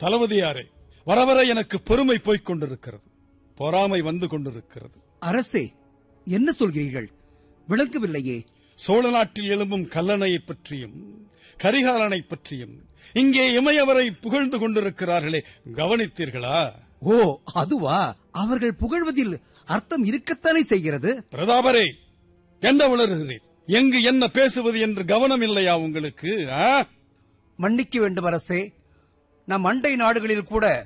தளபதியாரே வர வர எனக்கு பெருமை போய்க் கொண்டிருக்கிறது பொறாமை வந்து கொண்டிருக்கிறது அரசே என்ன சொல்கிறீர்கள் விளங்கவில்லையே சோழ நாட்டில் எழும்பும் கல்லணையை பற்றியும் கரிகாலனை பற்றியும் இங்கே இமயவரை புகழ்ந்து கொண்டிருக்கிறார்களே கவனித்தீர்களா ஓ அதுவா அவர்கள் புகழ்வதில் அர்த்தம் இருக்கத்தானே செய்கிறது பிரதாபரே என்ன உணர்கிறீர் எங்கு என்ன பேசுவது என்று கவனம் இல்லையா உங்களுக்கு ஆ? மன்னிக்க வேண்டும் அரசே நம் அண்டை நாடுகளில் கூட